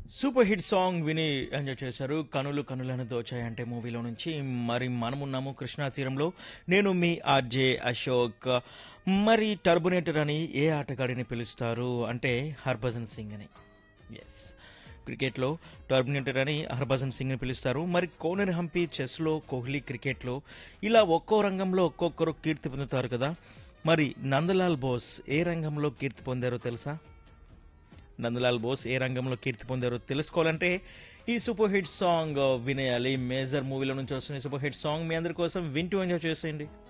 super hit song విని enjoy చేశారు కనులు కనులను దోచాయంటే మూవీలో నుంచి మరి మనమున్నాము కృష్ణా తీరంలో నేను మీ ఆర్జే అశోక్ మరి టర్బునేటర్ అని ఏ ఆటగాడిని పిలుస్తారు అంటే హర్భజన్ సింగ్ అని ఎస్ క్రికెట్లో టర్బినేటర్ అని హర్భజన్ సింగ్ని పిలుస్తారు మరి కోనర్ హంపి చెస్లో కోహ్లీ క్రికెట్లో ఇలా ఒక్కో రంగంలో ఒక్కొక్కరు కీర్తి పొందుతారు కదా మరి నందలాల్ బోస్ ఏ రంగంలో కీర్తి పొందారో తెలుసా నందలాల్ బోస్ ఏ రంగంలో కీర్తి పొందారో తెలుసుకోవాలంటే ఈ సూపర్ హిట్ సాంగ్ వినేయాలి మేజర్ మూవీలో నుంచి వస్తున్న ఈ సూపర్ హిట్ సాంగ్ మీ అందరి కోసం వింటూ ఎంజాయ్ చేసేయండి